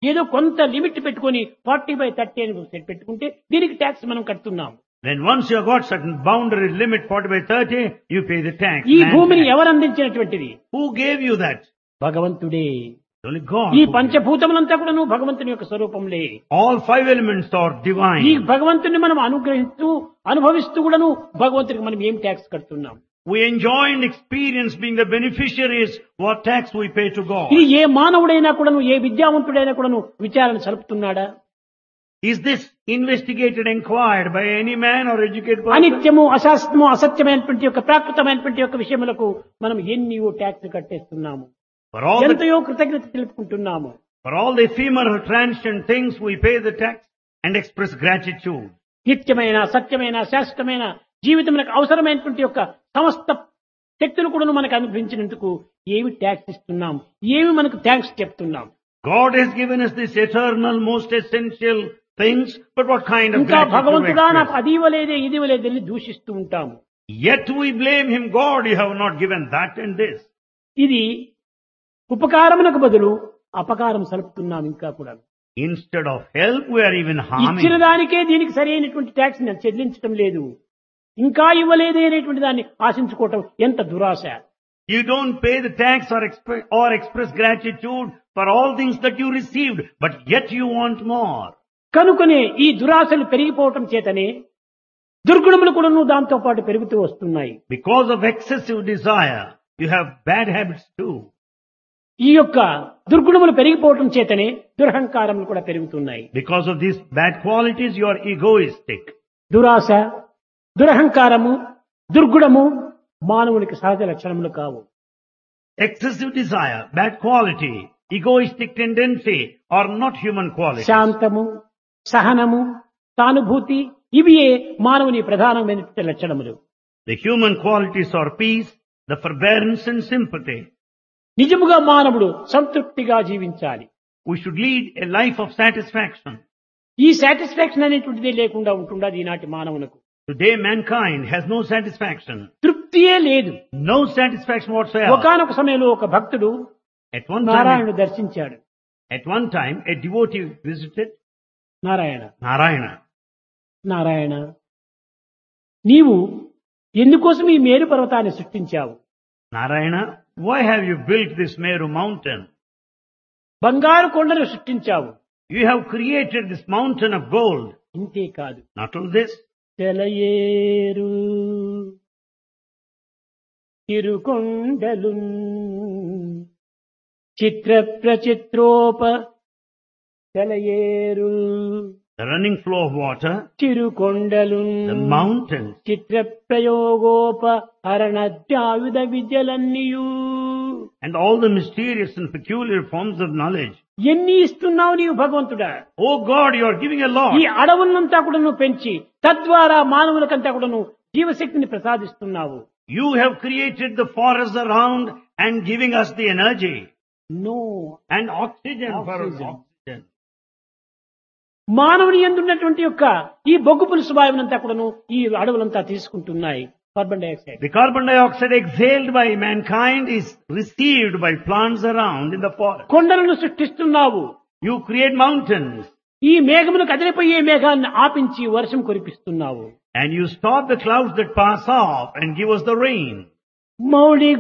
ఏదో కొంత లిమిట్ పెట్టుకొని ఫార్టీ బై థర్టీ అని సెట్ పెట్టుకుంటే దీనికి ట్యాక్స్ మనం కడుతున్నాం Then once you have got certain boundary limit, 40 by 30, you pay the tax. ఈ land భూమిని tax. ఎవరు అందించినటువంటిది Who gave you that? భగవంతుడే Only God. ఈ who gave. పంచభూతములంతా కూడా నువ్వు భగవంతుని యొక్క స్వరూపంలే All five elements are ఈ divine. భగవంతుని మనం అనుగ్రహిస్తూ అనుభవిస్తూ కూడాను భగవంతునికి మనం ఏం ట్యాక్స్ కడుతున్నాం We enjoy and experience being the beneficiaries what tax we pay to God. ఇది ఏ మానవుడైనా కూడాను ఏ విద్యావంతుడైనా కూడాను విచారణ సలుపుతున్నాడా Is this investigated, inquired by any man or educated person? అనిత్యము అశాస్త్రము అసత్యమైనటువంటి యొక్క ప్రాకృతమైనటువంటి యొక్క విషయములకు మనం ఎన్నియో ట్యాక్స్ కట్టేస్తున్నాము For all, the, ఎంతయో కృతజ్ఞత తెలుపుకుంటున్నాము for all the ephemeral transient things, we pay the tax and express gratitude. నిత్యమైన సత్యమైన శాశ్వతమైన జీవితములకు అవసరమైనటువంటి యొక్క సమస్త శక్తులు కూడా మనకు అనుభవించినందుకు ఏమి ట్యాక్స్ ఇస్తున్నాం ఏమి మనకు థ్యాంక్స్ చెప్తున్నాం God has given us this eternal, most essential things, but what kind of ఇంకా gratitude we భగవంతుడా నాకు express? అది ఇవ్వలేదే ఇది ఇవ్వలేదని దూషిస్తూ ఉంటాము Yet we blame Him, God, you have not given that and this. ఇది ఉపకారమునకు బదులు అపకారం సలుపుతున్నాం ఇంకా కూడా Instead of help, we are even ఇచ్చిన harming. దానికే దీనికి సరైనటువంటి ట్యాక్స్ నేను చెల్లించడం లేదు ఇంకా ఇవ్వలేదే అనేటువంటి దాన్ని ఆశించుకోవటం ఎంత దురాశ You don't pay the tax or, exp- or express gratitude for all things that you received, but yet you want more. కనుకనే ఈ దురాశలు పెరిగిపోవటం చేతనే దుర్గుణములు కూడా దాంతో పాటు పెరుగుతూ వస్తున్నాయి Because of excessive desire, you have bad habits too. ఈ యొక్క దుర్గుణములు పెరిగిపోవటం చేతనే దురహంకారములు కూడా పెరుగుతున్నాయి Because of these bad qualities, you are egoistic. దురాశ దురహంకారము దుర్గుణము మానవునికి సహజ లక్షణములు కావు Excessive desire, bad quality, egoistic tendency are not human qualities. శాంతము సహనము సానుభూతి ఇవియే మానవుని ప్రధానమైనటువంటి లక్షణములు The human qualities are peace, the forbearance and sympathy. నిజముగా మానవుడు సంతృప్తిగా జీవించాలి We should lead a life of satisfaction. ఈ సాటిస్ఫాక్షన్ అనేటువంటిదే లేకుండా ఉంటుండదు ఈనాటి మానవునకు Today mankind has no satisfaction. తృప్తియే లేదు No satisfaction whatsoever. ఒకనొక సమయంలో ఒక భక్తుడు At one time, నారాయణుడు దర్శించాడు at one time, a devotee visited Narayana Narayana. Narayana నీవు ఎందుకోసం ఈ మేరు పర్వతాన్ని సృష్టించావు Narayana, why have you built this Meru mountain? బంగారు కొండను సృష్టించావు You have created this mountain of gold. ఇంతే కాదు Not only this, తెలయేరు తిరుకొండలు Chitra ప్రచిత్రోప తెలయేరు the running flow of water, చిరుకొండలు the mountains, Chitra ప్రయోగోప హరణత్యాయుధ విద్యలన్నీయు and all the mysterious and peculiar forms of knowledge. ఎన్ని ఇస్తున్నావు నీవు భగవంతుడా Oh God, you are giving a lot. ఈ అడవులంతా కూడా నువ్వు పెంచి తద్వారా మానవులకంతా కూడా నువ్వు జీవశక్తిని ప్రసాదిస్తున్నావు You have created the forests around and giving us the energy no and oxygen, for us. Oxygen. Oxygen. మానవుని ఎందున్నటువంటి యొక్క ఈ బొగ్గు పులుసు వాయువునంతా కూడాను ఈ అడవులంతా తీసుకుంటున్నాయి carbon dioxide The carbon dioxide exhaled by mankind is received by plants around in the forest. కొండలను సృష్టిస్తున్నావు You create mountains ఈ మేఘములు కదిలిపోయే మేఘాన్ని ఆపించి వర్షం కురిపిస్తున్నావు and you stop the clouds that pass off and give us the rain. Mouli